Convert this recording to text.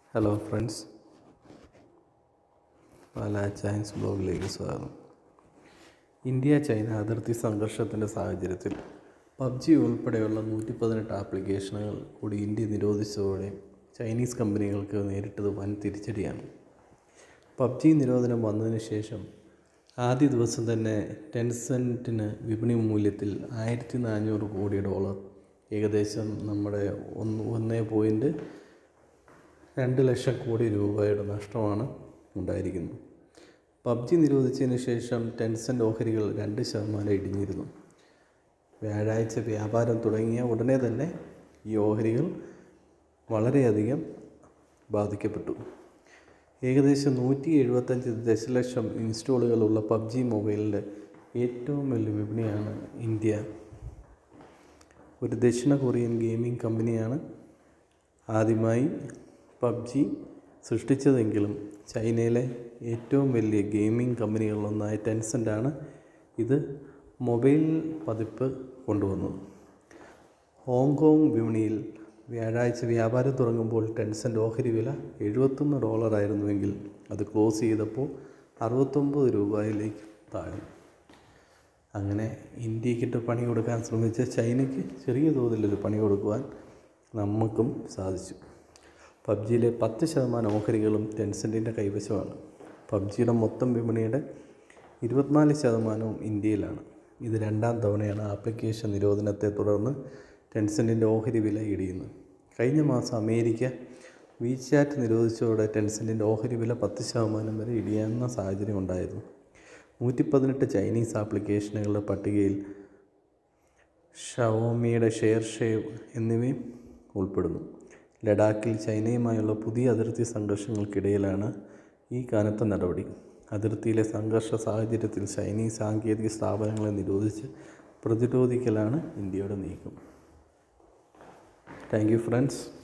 hello friends പാല ചൈൻസ് ബ്ലോഗിലേക്ക് സ്വാഗതം India China അതിർത്തി സംഘർഷത്തിൻ്റെ സാഹചര്യത്തിൽ പബ്ജി ഉൾപ്പെടെയുള്ള നൂറ്റി പതിനെട്ട് ആപ്ലിക്കേഷനുകൾ കൂടി ഇന്ത്യ നിരോധിച്ചതോടെ ചൈനീസ് കമ്പനികൾക്ക് നേരിട്ടത് വൻ തിരിച്ചടിയാണ് പബ്ജി നിരോധനം വന്നതിന് ശേഷം ആദ്യ ദിവസം തന്നെ ടെൻസെൻറ്റിന് വിപണി മൂല്യത്തിൽ ആയിരത്തി നാനൂറ് കോടി ഡോളർ ഏകദേശം നമ്മുടെ ഒന്ന് ഒന്ന് പോയിൻറ്റ് രണ്ട് ലക്ഷം കോടി രൂപയുടെ നഷ്ടമാണ് ഉണ്ടായിരിക്കുന്നത് പബ്ജി നിരോധിച്ചതിന് ശേഷം ടെൻസെൻ്റ് ഓഹരികൾ രണ്ട് ശതമാനം ഇടിഞ്ഞിരുന്നു വ്യാഴാഴ്ച വ്യാപാരം തുടങ്ങിയ ഉടനെ തന്നെ ഈ ഓഹരികൾ വളരെയധികം ബാധിക്കപ്പെട്ടു ഏകദേശം നൂറ്റി എഴുപത്തഞ്ച് ദശലക്ഷം ഇൻസ്റ്റോളുകളുള്ള പബ്ജി മൊബൈലിൻ്റെ ഏറ്റവും വലിയ വിപണിയാണ് ഇന്ത്യ ഒരു ദക്ഷിണ കൊറിയൻ ഗെയിമിംഗ് കമ്പനിയാണ് ആദ്യമായി പബ്ജി സൃഷ്ടിച്ചതെങ്കിലും ചൈനയിലെ ഏറ്റവും വലിയ ഗെയിമിംഗ് കമ്പനികളിലൊന്നായ ടെൻസെൻ്റാണ് ഇത് മൊബൈൽ പതിപ്പ് കൊണ്ടുവന്നത് ഹോങ്കോങ് വിപണിയിൽ വ്യാഴാഴ്ച വ്യാപാരം തുടങ്ങുമ്പോൾ ടെൻസെൻ്റ് ഓഹരി വില എഴുപത്തൊന്ന് ഡോളറായിരുന്നുവെങ്കിൽ അത് ക്ലോസ് ചെയ്തപ്പോൾ അറുപത്തൊമ്പത് രൂപയിലേക്ക് താഴ്ന്നു അങ്ങനെ ഇന്ത്യക്കിട്ട് പണി കൊടുക്കാൻ ശ്രമിച്ച ചൈനയ്ക്ക് ചെറിയ തോതിലൊരു പണി കൊടുക്കുവാൻ നമുക്കും സാധിച്ചു പബ്ജിയിലെ പത്ത് ശതമാനം ഓഹരികളും ടെൻസെൻറ്റിൻ്റെ കൈവശമാണ് പബ്ജിയുടെ മൊത്തം വിപണിയുടെ ഇരുപത്തിനാല് ശതമാനവും ഇന്ത്യയിലാണ് ഇത് രണ്ടാം തവണയാണ് ആപ്ലിക്കേഷൻ നിരോധനത്തെ തുടർന്ന് ടെൻസെൻറ്റിൻ്റെ ഓഹരി വില ഇടിയുന്നത് കഴിഞ്ഞ മാസം അമേരിക്ക വിചാറ്റ് നിരോധിച്ചതോടെ ടെൻസെൻറ്റിൻ്റെ ഓഹരി വില പത്ത് ശതമാനം വരെ ഇടിയാവുന്ന സാഹചര്യം ഉണ്ടായിരുന്നു നൂറ്റി പതിനെട്ട് ചൈനീസ് ആപ്ലിക്കേഷനുകളുടെ പട്ടികയിൽ ഷവോമിയുടെ ഷെയർ ഷേവ് എന്നിവയും ഉൾപ്പെടുന്നു ലഡാക്കിൽ ചൈനയുമായുള്ള പുതിയ അതിർത്തി സംഘർഷങ്ങൾക്കിടയിലാണ് ഈ കനത്ത നടപടി അതിർത്തിയിലെ സംഘർഷ സാഹചര്യത്തിൽ ചൈനീസ് സാങ്കേതിക സ്ഥാപനങ്ങളെ നിരോധിച്ച് പ്രതിരോധിക്കലാണ് ഇന്ത്യയുടെ നീക്കം താങ്ക് യു ഫ്രണ്ട്സ്